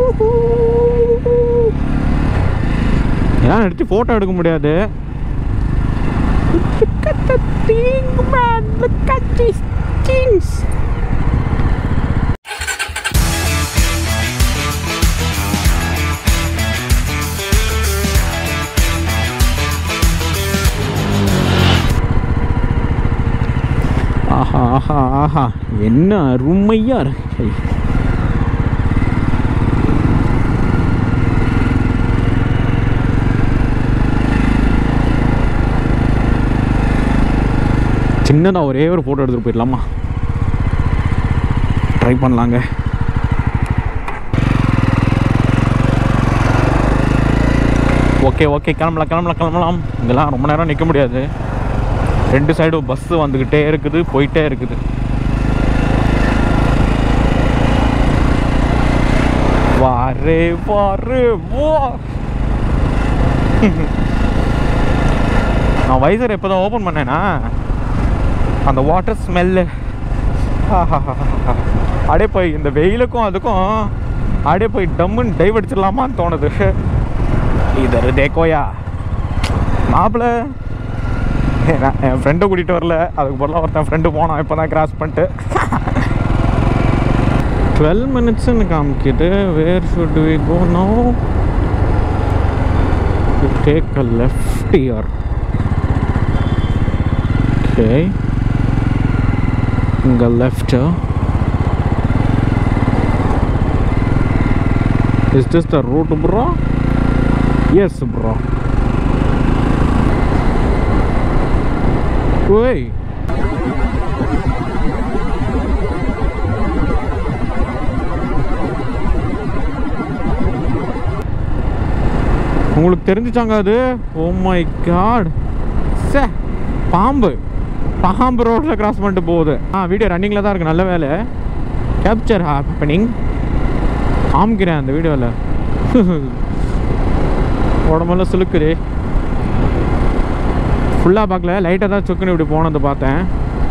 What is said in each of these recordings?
ஏன் எடுத்து ஃபோட்டோ எடுக்க முடியாது Look at the thing, man. Look at these things. ஆஹா ஆஹா ஆஹா என்ன அருமையா இருக்கு சின்னதாக ஒரே ஒரு ஃபோட்டோ எடுத்துகிட்டு போயிடலாமா ட்ரை பண்ணலாங்க ஓகே ஓகே கிளம்பலாம் கிளம்பலாம் கிளம்பலாம் இங்கெல்லாம் ரொம்ப நேரம் நிற்க முடியாது ரெண்டு சைடும் பஸ்ஸு வந்துக்கிட்டே இருக்குது போயிட்டே இருக்குது வாரே வாரே வா நான் வைசர் எப்போ தான் ஓப்பன் பண்ணேனா அந்த வாட்டர் ஸ்மெல்லு அப்படியே போய் இந்த வெயிலுக்கும் அதுக்கும் அப்படியே போய் டம்முன்னு டைவ் அடிச்சிடலாமான்னு தோணுது இதர் தேக்கோயா மாப்பிள்ள நான் என் ஃப்ரெண்டை கூட்டிகிட்டு வரல அதுக்கு பதிலாக ஒருத்தன் ஃப்ரெண்டு போனான் இப்போ தான் கிராஸ் பண்ணிட்டு டுவெல் மினிட்ஸ்னு காமிக்குது where should we go no take a left here okay இங்கே left is this the route bro yes bro ஓய் உங்களுக்கு தெரிஞ்சுச்சாங்க அது ஓ மை காட் சே பாம்பு பாம்பு ரோட்டில் கிராஸ் பண்ணிட்டு போகுது ஆ வீடியோ ரன்னிங்கில் தான் இருக்குது நல்ல வேலை கேப்சர் ஹேப்பனிங் காமிக்கிறேன் அந்த வீடியோவில் உடம்பெல்லாம் சிலுக்குது ஃபுல்லாக பார்க்கல லைட்டாக தான் சுக்குன்னு இப்படி போனது பார்த்தேன்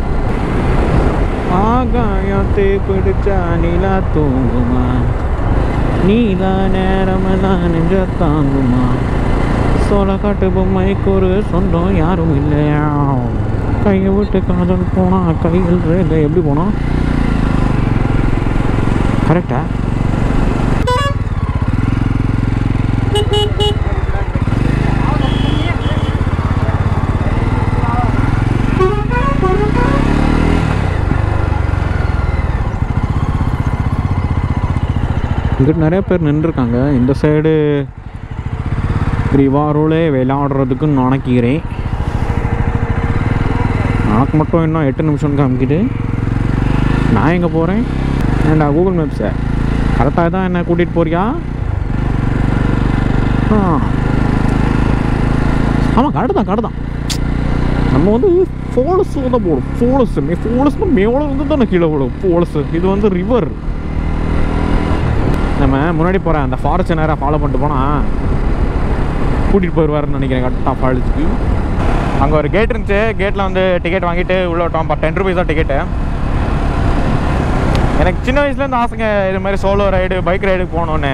ஆகாயத்தை பிடிச்சா நிலா தூங்குமா நீலா நேரமெல்லாம் நெஞ்ச தாங்குமா சோள காட்டு பொம்மைக்கு ஒரு சொந்தம் யாரும் இல்லையா கையை விட்டு காதல் போனா கையில் ரேகை எப்படி போனோம் கரெக்டா இங்கிட்டு நிறைய பேர் நின்றுருக்காங்க இந்த சைடு ரிவாரோலே விளையாடுறதுக்கு நினைக்கிறேன் எனக்கு மட்டும் இன்னும் எட்டு நிமிஷம் காமிக்குது நான் எங்கே போகிறேன் ஏன்டா கூகுள் மேப்ஸை கரெக்டாக தான் என்ன கூட்டிகிட்டு போறியா ஆ ஆமாம் கரெக்டு தான் கரெக்டு தான் நம்ம வந்து ஃபோலஸ் தான் போடும் ஃபோலஸ் மே ஃபோலஸ்னு மேலே வந்து தானே கீழே போடும் ஃபோலஸ் இது வந்து ரிவர் நம்ம முன்னாடி போகிற அந்த ஃபாரஸ்ட் நேராக ஃபாலோ பண்ணிட்டு போனால் கூட்டிகிட்டு போயிடுவாருன்னு நினைக்கிறேன் கரெக்டாக ஃபால்ஸுக்கு அங்கே ஒரு கேட் இருந்துச்சு கேட்டில் வந்து டிக்கெட் வாங்கிட்டு உள்ளே விட்டோம் டென் ருபீஸ் தான் டிக்கெட்டு எனக்கு சின்ன வயசுலேருந்து ஆசைங்க இது மாதிரி சோலோ ரைடு பைக் ரைடுக்கு போகணுன்னு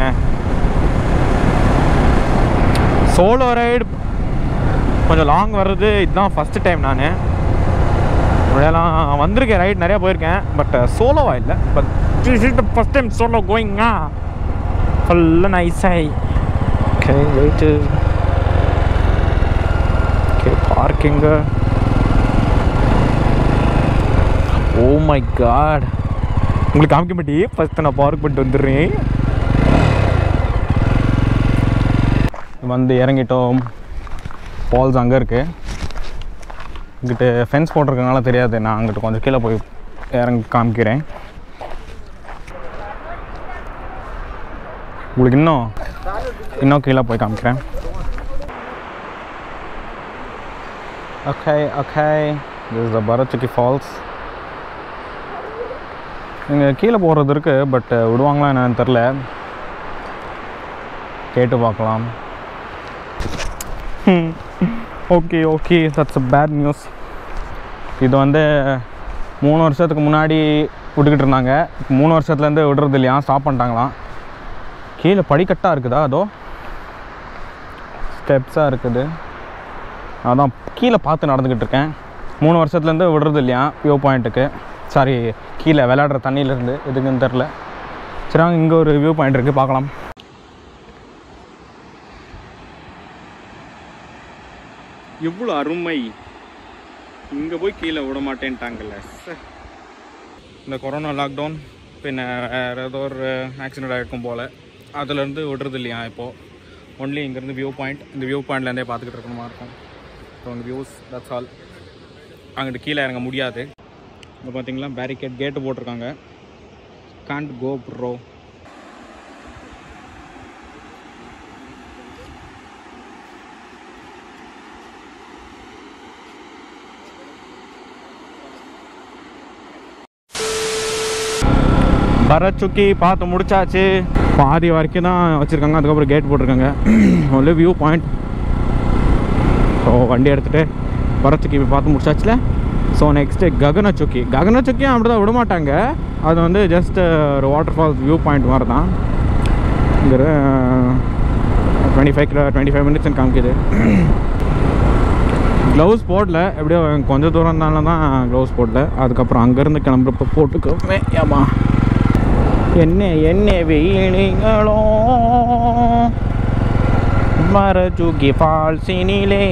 சோலோ ரைடு கொஞ்சம் லாங் வர்றது இதுதான் ஃபஸ்ட்டு டைம் நான் முன்னாடியெல்லாம் வந்திருக்கேன் ரைடு நிறையா போயிருக்கேன் பட் சோலோவாக இல்லை but this is the first time solo கோயிங்கா ஃபுல்லாக நைஸாகி okay wait okay parking oh my god உங்களுக்கு காமிக்க மாட்டி ஃபஸ்ட்டு நான் பார்க் பண்ணிட்டு வந்துடுறேன் வந்து இறங்கிட்டோம் ஃபால்ஸ் அங்கே இருக்குது இங்கிட்டு ஃபென்ஸ் போட்டிருக்கனால தெரியாது நான் அங்கிட்டு கொஞ்சம் கீழே போய் இறங்கி காமிக்கிறேன் உங்களுக்கு இன்னும் இன்னும் கீழே போய் காமிக்கிறேன் okay okay this the Barachukki falls இங்கே கீழே போகிறது இருக்குது பட் விடுவாங்களா என்னன்னு தெரில கேட்டு பார்க்கலாம் okay okay that's a bad news இது வந்து மூணு வருஷத்துக்கு முன்னாடி விட்டுக்கிட்டு இருந்தாங்க இப்போ மூணு வருஷத்துலேருந்து விடுறது இல்லையா ஸ்டாப் பண்ணிட்டாங்களாம் கீழே படிக்கட்டாக இருக்குதா அதோ ஸ்டெப்ஸாக இருக்குது அதான் கீழே பார்த்து நடந்துக்கிட்டு இருக்கேன் மூணு வருஷத்துலேருந்து விடுறது இல்லையா வியூ பாயிண்ட்டுக்கு சாரி கீழே விளையாடுற தண்ணியிலேருந்து எதுக்குன்னு தெரில சரி வாங்க இங்கே ஒரு வியூ பாயிண்ட் இருக்குது பார்க்கலாம் எவ்வளோ அருமை இங்கே போய் கீழே விட மாட்டேன்ட்டாங்கல்ல சே. இந்த கொரோனா லாக்டவுன் பின்ன வேறு ஏதோ ஒரு ஆக்சிடெண்ட் ஆகிருக்கும் போல் அதுலேருந்து விடுறது இல்லையா இப்போது ஒன்லி இங்கேருந்து வியூ பாயிண்ட் இந்த வியூ பாயிண்ட்லேருந்தே பார்த்துக்கிட்டு இருக்கணுமா இருக்கும் ஸோ அந்த வியூஸ் தட்ஸ் ஆல் அங்கிட்டு கீழே இறங்க முடியாது இங்கே பார்த்தீங்களா பேரிகேட் கேட்டு போட்டிருக்காங்க காண்ட் கோ ப்ரோ பரச்சுக்கி பார்த்து முடிச்சாச்சு பாதி வரைக்கும் தான் வச்சுருக்காங்க அதுக்கப்புறம் கேட் போட்டிருக்காங்க ஒன்லி வியூ பாயிண்ட் ஸோ வண்டி எடுத்துகிட்டு பரச்சுக்கி பார்த்து முடிச்சாச்சுல ஸோ நெக்ஸ்ட்டு ககனச்சுக்கி ககனச்சுக்கியும் அப்படி தான் விட மாட்டாங்க அது வந்து ஜஸ்ட் ஒரு வாட்டர் ஃபால்ஸ் வியூ பாயிண்ட் மாதிரி தான் இங்கே twenty five kilo twenty five மினிட்ஸ்னு காமிக்குது க்ளவுஸ் போடல எப்படியோ கொஞ்சம் தூரம் இருந்தாலும் தான் க்ளவுஸ் போடல அதுக்கப்புறம் அங்கேருந்து கிளம்புறப்ப போட்டுக்கோமே ஏமா என்ன என்ன வெயிலுங்களோ மரஜுகி ஃபால்ஸினிலே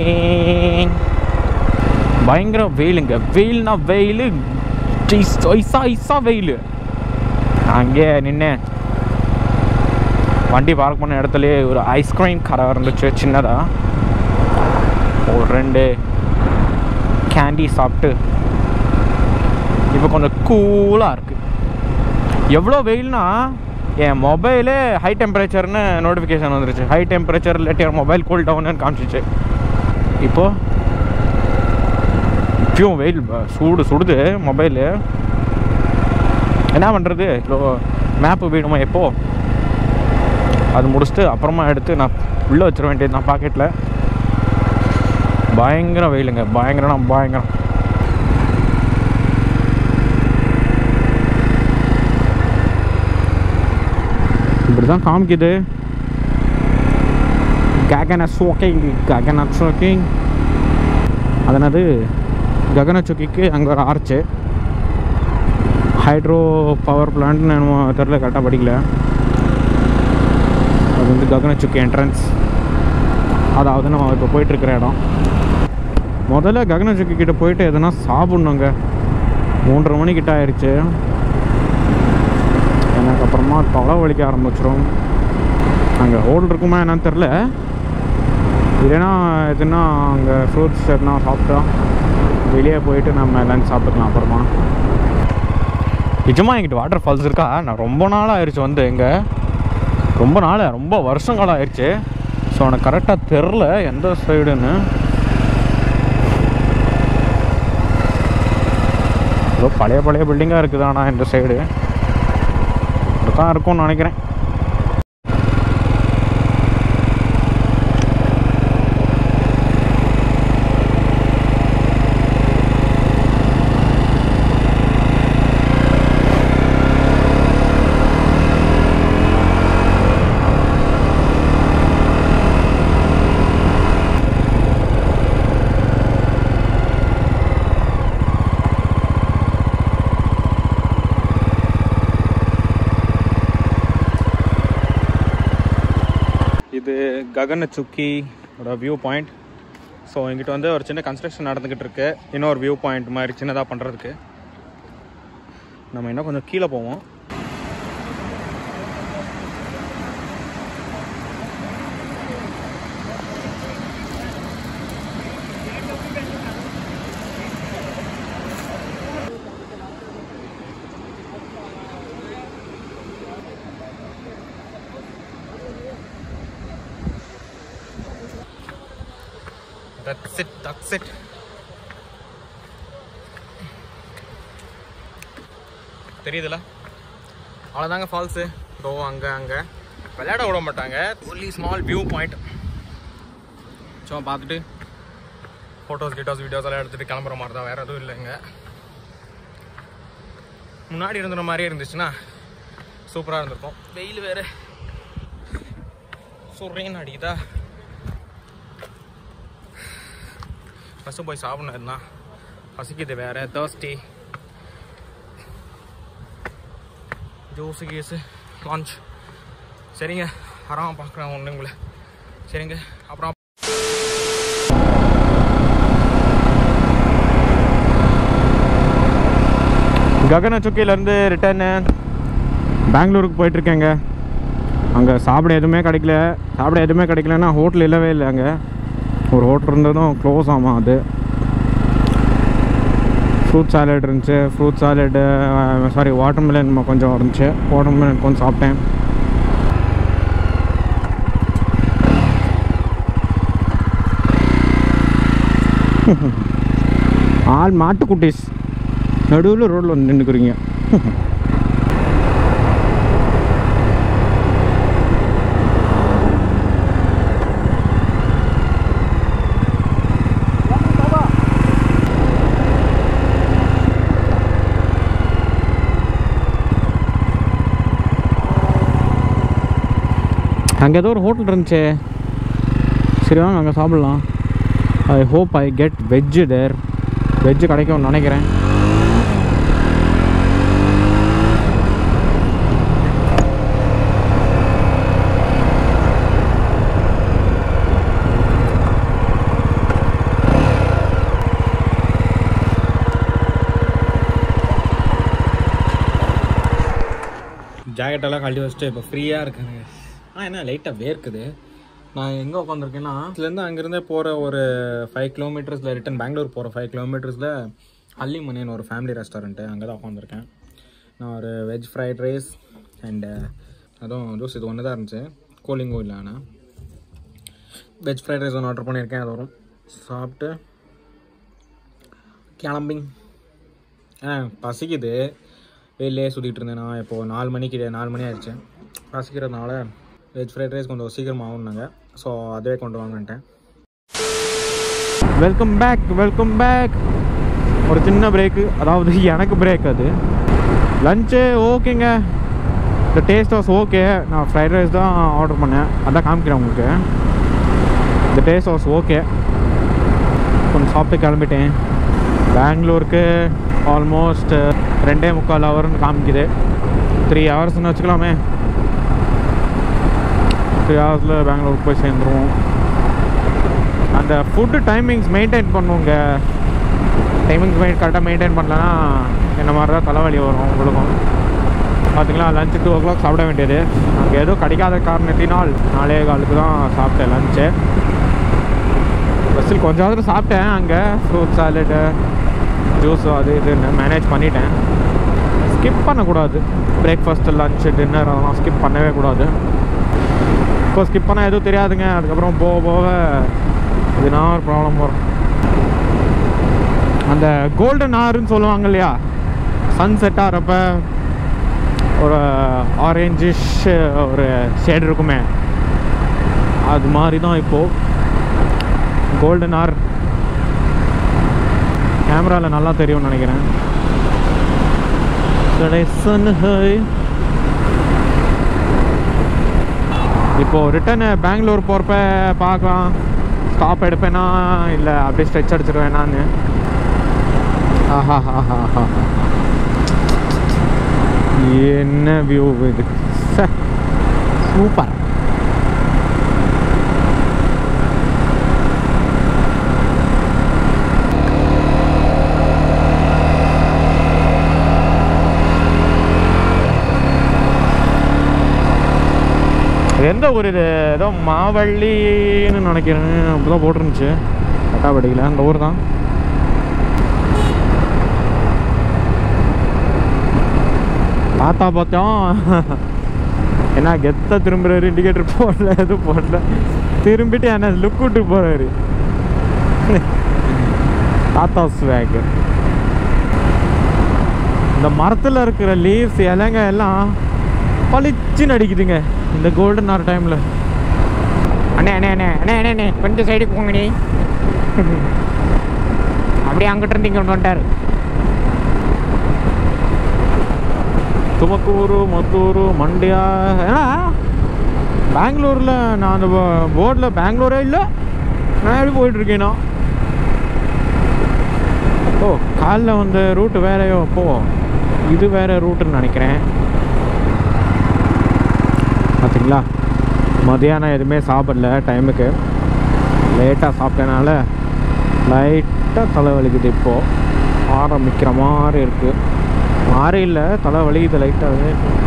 பயங்கர வெயிலுங்க வெயில்னா வெயில் ஐசா ஐசா வெயில் அங்கே நின்று வண்டி பார்க் பண்ண இடத்துலயே ஒரு ஐஸ்கிரீம் கடை இருந்துச்சு சின்னதாக ஒரு ரெண்டு கேண்டி சாப்பிட்டு இப்போ கொஞ்சம் கூலாக இருக்குது எவ்வளோ வெயில்னா என் மொபைலே ஹை டெம்பரேச்சர்னு நோட்டிஃபிகேஷன் வந்துருச்சு ஹை டெம்பரேச்சர் இல்லாட்டி மொபைல் கூல் டவுன்னு காமிச்சிச்சு இப்போது இப்பயும் வெயில் ப- சூடு சுடுது மொபைலு என்ன பண்ணுறது இப்போ மேப்பு வேணுமா எப்போ அது முடிச்சுட்டு அப்புறமா எடுத்து நான் உள்ளே வச்சிட வேண்டியது நான் பாக்கெட்டில் பயங்கர வெயிலுங்க பயங்கரம்னா பயங்கரம் இப்படி தான் காமிக்குது ககன சோக்கிங் ககன சோக்கிங் அதனது ககனச்சுக்கிக்கு அங்கே ஒரு ஆர்ச்சு ஹைட்ரோ பவர் பிளான்ட்னு என்னமோ தெரில கரெக்டாக படிக்கல அது வந்து ககனச்சுக்கி என்ட்ரன்ஸ் அதாவது நம்ம இப்போ போயிட்டுருக்கிற இடம் முதல்ல ககனச்சுக்கி கிட்ட போயிட்டு எதனா சாப்பிட்ணுங்க மூன்றரை மணிக்கிட்ட ஆயிடுச்சு எனக்கு அப்புறமா தலை வலிக்க ஆரம்பிச்சிரும் அங்கே ஹோல் இருக்குமா என்னன்னு தெரில இல்லைன்னா எதுனா அங்கே ஃப்ரூட்ஸ் எதுனா சாப்பிட்டா வெளியே போயிட்டு நம்ம லஞ்ச் சாப்பிட்டுக்கலாம் அப்புறமா நிஜமாக என்கிட்ட வாட்டர் ஃபால்ஸ் இருக்கா நான் ரொம்ப நாள் ஆயிடுச்சு வந்து எங்கே ரொம்ப நாள் ரொம்ப வருஷங்கள் ஆயிடுச்சு ஸோ எனக்கு கரெக்டாக தெரில எந்த சைடுன்னு ஏதோ பழைய பழைய பில்டிங்காக இருக்குது ஆனால் இந்த சைடு தான் இருக்கும்னு நினைக்கிறேன் இது ககனச்சுக்கியோட வியூ பாயிண்ட் ஸோ எங்கிட்ட வந்து ஒரு சின்ன கன்ஸ்ட்ரக்ஷன் நடந்துக்கிட்டு இருக்கு இன்னொரு வியூ பாயிண்ட் மாதிரி சின்னதாக பண்ணுறதுக்கு நம்ம இன்னும் கொஞ்சம் கீழே போவோம் That's it, that's it. தெரியுதுல அவ்வளோதாங்க ஃபால்ஸு இதோ அங்கே அங்கே விளையாட விட மாட்டாங்க ஒன்லி ஸ்மால் வியூ பாயிண்ட் சும்மா பார்த்துட்டு ஃபோட்டோஸ் கிட்டோஸ் வீடியோஸ் எல்லாம் எடுத்துகிட்டு கிளம்புற மாதிரி தான் வேறு எதுவும் இல்லைங்க முன்னாடி இருந்துற மாதிரியே இருந்துச்சுன்னா சூப்பராக இருந்திருக்கும் வெயில் வேறு சொல்கிறேன்னு அடிக்குதா ஃபஸ்ட்டு போய் சாப்பிடணும் இருந்தான் பசிக்குது வேற தேர்ஸ்டி ஜூஸு கீஸு லஞ்ச் சரிங்க வராம பார்க்குறேன் ஒன்றுங்கள சரிங்க அப்புறம் ககன சுக்கிலேருந்து ரிட்டர்னு பெங்களூருக்கு போயிட்டுருக்கேங்க அங்கே சாப்பிட எதுவுமே கிடைக்கல சாப்பிட எதுவுமே கிடைக்கலன்னா ஹோட்டல் இல்லவே இல்லை அங்கே ஒரு ஹோட்டல் இருந்ததும் க்ளோஸ் ஆமாம் அது ஃப்ரூட் சாலட் இருந்துச்சு ஃப்ரூட் சாலடு சாரி வாட்டர்மெலன் கொஞ்சம் இருந்துச்சு வாட்டர்மெலன் கொஞ்சம் சாப்பிட்டேன் ஆள் மாட்டுக்குட்டீஸ் நடுவில் ரோட்டில் வந்து நின்றுக்குறீங்க அங்கே ஏதோ ஒரு ஹோட்டல் இருந்துச்சு சரி வாங்க அங்கே சாப்பிட்லாம் I hope I get veg there veg கிடைக்கும்னு நினைக்கிறேன் ஜாக்கெட்டெல்லாம் கழட்டி வச்சுட்டு இப்போ ஃப்ரீயாக இருக்குங்க ஆனால் என்ன லைட்டாக வேர்க்குது நான் எங்கே உட்காந்துருக்கேன்னா இதுலேருந்து அங்கேருந்தே போகிற ஒரு ஃபைவ் கிலோமீட்டர்ஸில் ரிட்டன் பெங்களூர் போகிற ஃபைவ் கிலோமீட்டர்ஸில் அல்லிமணின்னு ஒரு ஃபேமிலி ரெஸ்டாரண்ட்டு அங்கே தான் உட்காந்துருக்கேன் நான் ஒரு வெஜ் ஃப்ரைட் ரைஸ் அண்டு அதுவும் ஜூஸ் இது ஒன்று தான் இருந்துச்சு கோலிங்கும் இல்லை ஆனால் வெஜ் ஃப்ரைட் ரைஸ் ஒன்று ஆர்டர் பண்ணியிருக்கேன் அது வரும் சாப்பிட்டு கிளம்பிங் ஆ பசிக்குது வெளிலே சுற்றிட்டு இருந்தேன் நான் இப்போது நாலு மணிக்கு நாலு மணி ஆயிடுச்சு பசிக்கிறதுனால வெஜ் ஃப்ரைட் ரைஸ் கொஞ்சம் சீக்கிரமாக ஆகுனாங்க ஸோ அதுவே கொண்டு வாங்கன்ட்டேன் வெல்கம் பேக் வெல்கம் பேக் ஒரு சின்ன பிரேக்கு அதாவது எனக்கு பிரேக் அது லஞ்சு ஓகேங்க இந்த டேஸ்ட் வாஸ் ஓகே நான் ஃப்ரைட் ரைஸ் தான் ஆர்டர் பண்ணேன் அதான் காமிக்கிறேன் உங்களுக்கு இந்த டேஸ்ட் வாஸ் ஓகே கொஞ்சம் சாப்பிட்டு கிளம்பிட்டேன் பெங்களூருக்கு ஆல்மோஸ்ட் ரெண்டே முக்கால் ஹவர்னு காமிக்குது த்ரீ ஹவர்ஸ்னு வச்சுக்கலாமே த்ரீ ஹவர்ஸில் பெங்களூருக்கு போய் சேர்ந்துருவோம் அந்த ஃபுட்டு டைமிங்ஸ் மெயின்டைன் பண்ணுவோங்க டைமிங்ஸ் மெயின் கரெக்டாக மெயின்டைன் பண்ணலன்னா என்ன மாதிரி தான் தலைவலி வரும் உங்களுக்கும் பார்த்தீங்களா லஞ்சு டூ ஓ கிளாக் சாப்பிட வேண்டியது அங்கே எதுவும் கிடைக்காத காரணத்தினால் நாலே காலுக்கு தான் சாப்பிட்டேன் லஞ்சு பஸ்ஸில் கொஞ்சம் சாப்பிட்டேன் அங்கே ஃப்ரூட் சாலடு ஜூஸு அது இதுன்னு மேனேஜ் பண்ணிட்டேன் ஸ்கிப் பண்ணக்கூடாது பிரேக்ஃபாஸ்ட்டு லஞ்சு டின்னர் அதெல்லாம் ஸ்கிப் பண்ணவே கூடாது இப்போ ஸ்கிப் பண்ணால் எதுவும் தெரியாதுங்க அதுக்கப்புறம் போக போக இதுனா ஒரு ப்ராப்ளம் வரும் அந்த கோல்டன் ஆறுன்னு சொல்லுவாங்க இல்லையா சன் செட் ஆகிறப்ப ஒரு ஆரேஞ்சிஷ் ஒரு ஷேட் இருக்குமே அது மாதிரி தான் இப்போது கோல்டன் ஆர் கேமராவில் நல்லா தெரியும்னு நினைக்கிறேன் கடைசன் ஹை இப்போது ரிட்டர்னு பெங்களூர் போகிறப்ப பார்க்கலாம் ஸ்டாப் எடுப்பேனா இல்லை அப்படியே ஸ்ட்ரெச் அடிச்சிருவேனான்னு ஆஹா ஆஹா ஆஹா என்ன வியூ இது சூப்பர் எந்த ஊர் இது ஏதோ மாவள்ளின்னு நினைக்கிறேன் அப்படிதான் போட்டிருந்துச்சு கட்டாப்படியில் அந்த ஊர் தான் தாத்தா பார்த்தோம் என்ன கெத்த திரும்புறாரு இண்டிகேட்டர் போடல எதுவும் போடல திரும்பிட்டு என்ன லுக் விட்டு போறாரு தாத்தா ஸ்வேக் இந்த மரத்தில் இருக்கிற லீவ்ஸ் இலைங்க எல்லாம் பளிச்சுன்னு அடிக்குதுங்க இந்த கோல்டன் ஆர் டைமில் அண்ணே அண்ணே அண்ணே அண்ணே அண்ணே அண்ணே கொஞ்சம் சைடுக்கு போங்கடி அப்படியே அங்கிட்ட இருந்து இங்கே வந்துட்டார் ತುಮಕೂರು ಮದ್ದೂರು ಮಂಡ್ಯ பெங்களூரில் நான் அந்த போர்டில் பெங்களூரே இல்லை நான் எப்படி போயிட்டுருக்கேனா ஓ காலைல வந்த ரூட்டு வேறையோ அப்போ இது வேற ரூட்டுன்னு நினைக்கிறேன் பார்த்தீங்களா மதியானம் எதுவுமே சாப்பிடல டைமுக்கு லேட்டாக சாப்பிட்டனால லைட்டாக தலை வலிக்குது இப்போது ஆரம்பிக்கிற மாதிரி இருக்குது மாறி இல்லை தலை வலிக்குது லைட்டாகவே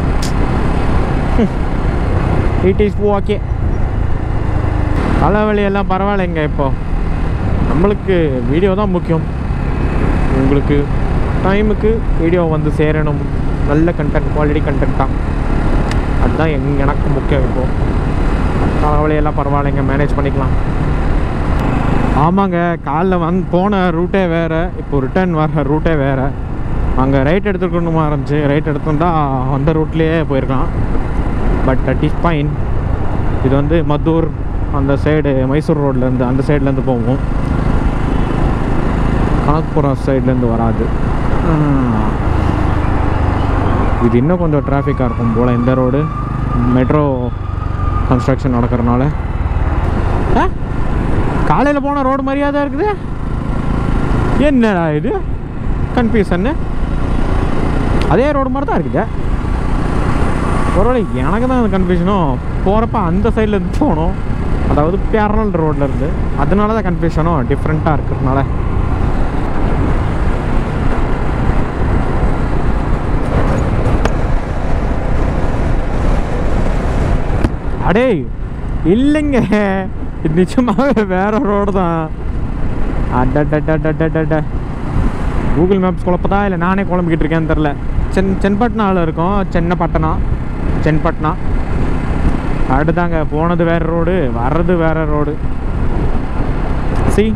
இட் இஸ் ஓகே தலைவலி எல்லாம் பரவாயில்லைங்க இப்போ நம்மளுக்கு வீடியோ தான் முக்கியம் உங்களுக்கு டைமுக்கு வீடியோ வந்து சேரணும் நல்ல கண்டென்ட் குவாலிட்டி கண்டென்ட் தான் அதுதான் எங் எனக்கு முக்கியம் இப்போ தலைவலி எல்லாம் பரவாயில்லைங்க மேனேஜ் பண்ணிக்கலாம் ஆமாங்க காலைல வந்து போன ரூட்டே வேறு இப்போ ரிட்டர்ன் வர ரூட்டே வேறு அங்கே ரைட் எடுத்துக்கணுமா இருந்துச்சு ரைட் எடுத்துட்டா அந்த ரூட்லேயே போயிருக்கலாம் பட் தட் இஸ் ஃபைன் இது வந்து மத்தூர் அந்த சைடு மைசூர் ரோட்லேருந்து அந்த சைட்லேருந்து போவோம் கனக்புரம் சைட்லேருந்து வராது ஆஹ். இது இன்னும் கொஞ்சம் டிராஃபிக்காக இருக்கும் போல் இந்த ரோடு மெட்ரோ கன்ஸ்ட்ரக்ஷன் நடக்கிறனால காலையில் போன ரோடு மாதிரியா தான் இருக்குது என்னடா இது கன்ஃபியூஷன்னு அதே ரோடு மாதிரி தான் இருக்குது ஒருவேளை எனக்கு தான் கன்ஃபியூஷனும் போகிறப்ப அந்த சைடில் இருந்து போகணும் அதாவது பேரனல் ரோட்டில் இருந்து அதனால தான் கன்ஃபியூஷனும் டிஃப்ரெண்ட்டாக இருக்கிறதுனால அடே இல்லைங்க இது நிச்சயமாகவே வேற ரோடு தான் அடடடடடடட கூகுள் மேப்ஸ் குழப்பதா இல்லை நானே குழம்பிக்கிட்டு இருக்கேன்னு தெரில சென் சென்பட்னாவில் இருக்கோம் சென்னப்பட்டனா சென்பட்னா அடுத்தாங்க போனது வேற ரோடு வர்றது வேற ரோடு சி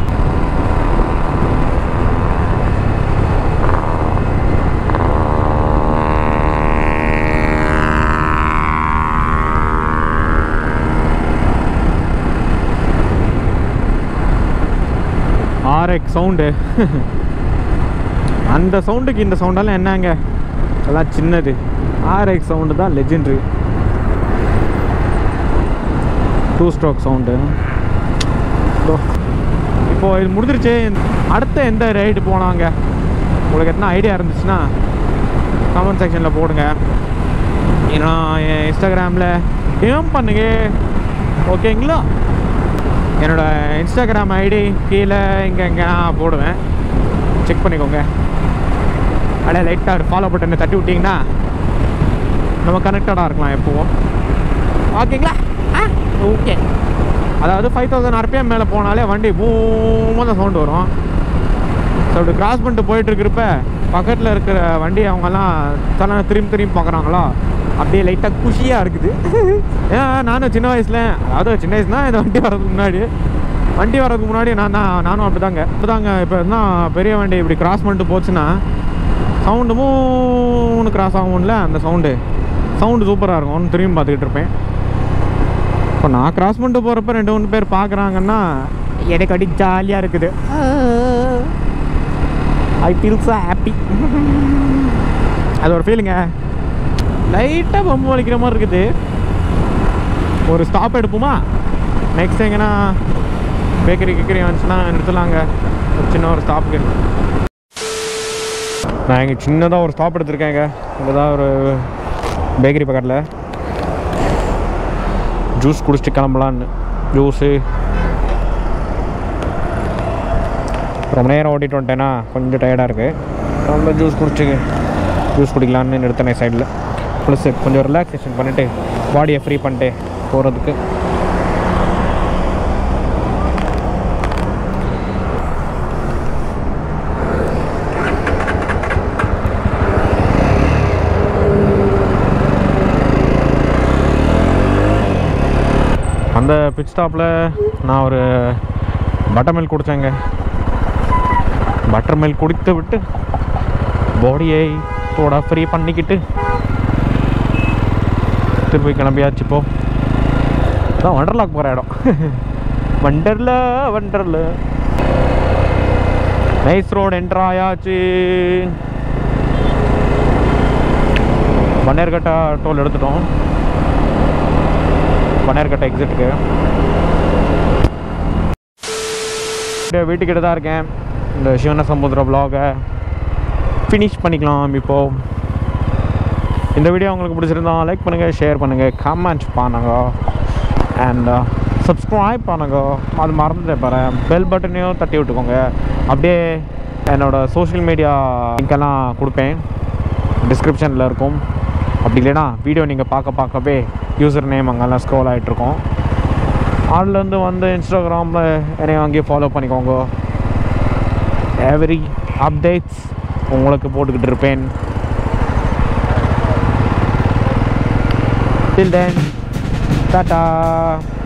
ஆர்எக்ஸ் சவுண்டு அந்த சவுண்டுக்கு இந்த சவுண்டெல்லாம் என்னங்க அதெல்லாம் சின்னது ஆர்எக்ஸ் சவுண்டு தான் லெஜெண்ட்ரி டூ ஸ்ட்ரோக் சவுண்டு இப்போ இது முடிஞ்சிருச்சு அடுத்த எந்த ரைடு போனாங்க உங்களுக்கு எத்தனை ஐடியா இருந்துச்சுன்னா கமெண்ட் செக்ஷனில் போடுங்க ஏன்னா என் இன்ஸ்டாகிராமில் ஏம் பண்ணுங்க ஓகேங்களா என்னோட இன்ஸ்டாகிராம் ஐடி கீழே இங்கே இங்கே நான் போடுவேன் செக் பண்ணிக்கோங்க அடே லைட்டாக ஃபாலோ பட்டனை தட்டி விட்டிங்கன்னா நம்ம கனெக்டடாக இருக்கலாம் எப்போவும் ஓகேங்களா ஆ ஓகே அதாவது ஃபைவ் தௌசண்ட் ஆர்பிஎம் மேலே போனாலே வண்டி பூமாக தான் சவுண்டு வரும் ஸோ அப்படி கிராஸ் பண்ணிட்டு போயிட்டு இருக்கிறப்ப பக்கத்தில் இருக்கிற வண்டி அவங்கெல்லாம் தலை திரும்பி திரும்பி பார்க்குறாங்களா அப்படியே லைட்டாக குஷியாக இருக்குது ஏன்னா நானும் சின்ன வயசில் அதாவது சின்ன வயசுனா இந்த வண்டி வர்றதுக்கு முன்னாடி வண்டி வர்றதுக்கு முன்னாடி நான் தான் நானும் அப்படி தாங்க அப்படிதாங்க இப்போ தான் பெரிய வண்டி இப்படி கிராஸ் பண்ணிட்டு போச்சுன்னா சவுண்டு மூணு கிராஸ் ஆகும்ல அந்த சவுண்டு சவுண்டு சூப்பராக இருக்கும் ஒன்று திரும்பி பார்த்துக்கிட்டு இருப்பேன் இப்போ நான் கிராஸ் பண்ணிட்டு போகிறப்ப ரெண்டு மூணு பேர் பார்க்குறாங்கன்னா எனக்கு அடி ஜாலியாக இருக்குது ஐ ஃபீல் ஸோ ஹாப்பி அது ஒரு ஃபீலுங்க லைட்டாக பம்பு வலிக்கிற மாதிரி இருக்குது ஒரு ஸ்டாப் எடுப்போமா நெக்ஸ்ட் எங்கன்னா பேக்கரி கிக்கரி வந்துச்சுன்னா நிறுத்தலாங்க ஒரு சின்ன ஒரு ஸ்டாப்புக்கு நான் இங்கே சின்னதாக ஒரு ஸ்டாப் எடுத்திருக்கேங்க இங்கே தான் ஒரு பேக்கரி பக்கத்தில் ஜூஸ் குடிச்சிட்டு கிளம்பலான்னு ஜூஸு ரொம்ப நேரம் ஓட்டிட்டு வந்துட்டேன்னா கொஞ்சம் டயர்டாக இருக்குது ரொம்ப ஜூஸ் குடிச்சு ஜூஸ் குடிக்கலான்னு நிறுத்தினேன் சைடில் ப்ளஸ் கொஞ்சம் ரிலாக்ஸேஷன் பண்ணிவிட்டு பாடியை ஃப்ரீ பண்ணிட்டு போகிறதுக்கு அந்த பிட் ஸ்டாப்பில் நான் ஒரு பட்டர் மில்க் குடித்தேங்க பட்டர் மில்க் குடித்து விட்டு பாடியை தோட ஃப்ரீ பண்ணிக்கிட்டு திருப்பி கிளம்பியாச்சு இப்போ தான் வண்டர்லாக் போகிற இடம் Wonderla Wonderla nice road entry ஆயாச்சு பன்னேர்கட்டா டோல் எடுத்துட்டோம் பன்னேர்கட்டை எக்ஸிட்டுக்கு அப்படியே வீட்டுக்கிட்ட தான் இருக்கேன் இந்த சிவன சமுத்திர vlog-அ ஃபினிஷ் பண்ணிக்கலாம் இப்போது இந்த வீடியோ உங்களுக்கு பிடிச்சிருந்தா லைக் பண்ணுங்கள் ஷேர் பண்ணுங்கள் கமெண்ட் பண்ணுங்க அண்ட் சப்ஸ்கிரைப் பண்ணுங்க அது மறந்துட்டேன் பாரு பெல் பட்டனையும் தட்டி விட்டுக்கோங்க அப்படியே என்னோடய சோஷியல் மீடியா லிங்க்கெல்லாம் கொடுப்பேன் டிஸ்கிரிப்ஷனில் இருக்கும் அப்படி இல்லைன்னா வீடியோ நீங்கள் பார்க்க பார்க்கவே யூசர் நேம் அங்கெல்லாம் ஸ்க்ரோல் ஆகிட்ருக்கோம் அதுலேருந்து வந்து இன்ஸ்டாகிராமில் என்னையும் அங்கேயே ஃபாலோ பண்ணிக்கோங்க எவ்ரி அப்டேட்ஸ் உங்களுக்கு போட்டுக்கிட்டு இருப்பேன் Till then, ta-ta!